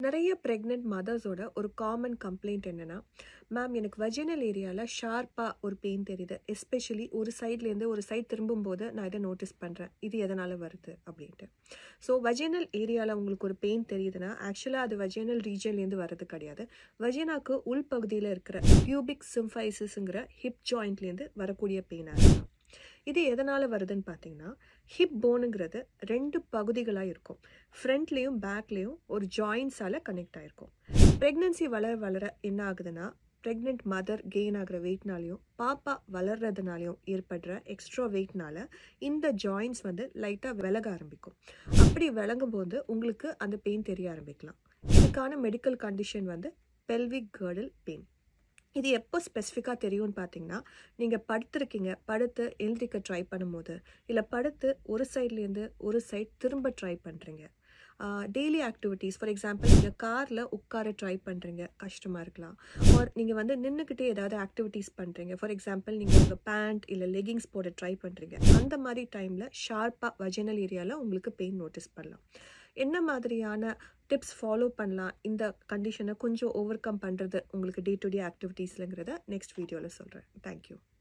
நிறைய ப்ரெக்னென்ட் மதர்ஸோட ஒரு காமன் கம்ப்ளைண்ட் என்னென்னா மேம் எனக்கு வஜினல் ஏரியாவில் ஷார்ப்பாக ஒரு பெயின் தெரியுது எஸ்பெஷலி ஒரு சைட்லேருந்து ஒரு சைட் திரும்பும்போது நான் இதை நோட்டீஸ் பண்ணுறேன் இது எதனால் வருது அப்படின்ட்டு ஸோ வஜினல் ஏரியாவில் உங்களுக்கு ஒரு பெயின் தெரியுதுன்னா ஆக்சுவலாக அது வஜினல் ரீஜன்லேருந்து வர்றது கிடையாது வஜினாக்கு உள்பகுதியில் இருக்கிற பியூபிக் சிம்ஃபைசிஸுங்கிற ஹிப் ஜாயிண்ட்லேருந்து வரக்கூடிய பெயினாக இருக்கும் இது எதனால் வருதுன்னு பார்த்தீங்கன்னா ஹிப் போனுங்கிறது ரெண்டு பகுதிகளாக இருக்கும் ஃப்ரண்ட்லேயும் பேக்லேயும் ஒரு ஜாயின்ஸால் கனெக்ட் ஆகிருக்கும் ப்ரெக்னென்சி வளர வளர என்ன ஆகுதுன்னா ப்ரெக்னென்ட் மதர் கெயின் ஆகிற வெயிட்னாலையும் பாப்பா வளர்றதுனாலையும் ஏற்படுற எக்ஸ்ட்ரா வெயிட்னால இந்த ஜாயின்ஸ் வந்து லைட்டாக விலக ஆரம்பிக்கும் அப்படி விளங்கும் போது உங்களுக்கு அந்த பெயின் தெரிய ஆரம்பிக்கலாம் இதுக்கான மெடிக்கல் கண்டிஷன் வந்து பெல்விக் கேர்டல் பெயின் இது எப்போ ஸ்பெசிஃபிக்காக தெரியும்னு பார்த்தீங்கன்னா நீங்கள் படுத்துருக்கீங்க படுத்து எழுந்திரிக்க ட்ரை பண்ணும்போது இல்லை படுத்து ஒரு சைட்லேருந்து ஒரு சைட் திரும்ப ட்ரை பண்ணுறீங்க டெய்லி ஆக்டிவிட்டீஸ் ஃபார் எக்ஸாம்பிள் நீங்கள் காரில் உட்கார ட்ரை பண்ணுறீங்க கஷ்டமாக இருக்கலாம் ஆர் நீங்கள் வந்து நின்றுக்கிட்டே ஏதாவது ஆக்டிவிட்டீஸ் பண்ணுறீங்க ஃபார் எக்ஸாம்பிள் நீங்கள் உங்கள் பேண்ட் இல்லை லெகிங்ஸ் போட ட்ரை பண்ணுறீங்க அந்த மாதிரி டைமில் ஷார்ப்பாக வஜனல் ஏரியாவில் உங்களுக்கு பெயின் நோட்டீஸ் பண்ணலாம் என்ன மாதிரியான டிப்ஸ் ஃபாலோ பண்ணலாம் இந்த கண்டிஷனை கொஞ்சம் ஓவர் கம் பண்ணுறது உங்களுக்கு டே டு டே ஆக்டிவிட்டீஸ்லங்கிறத நெக்ஸ்ட் வீடியோவில் சொல்கிறேன் தேங்க்யூ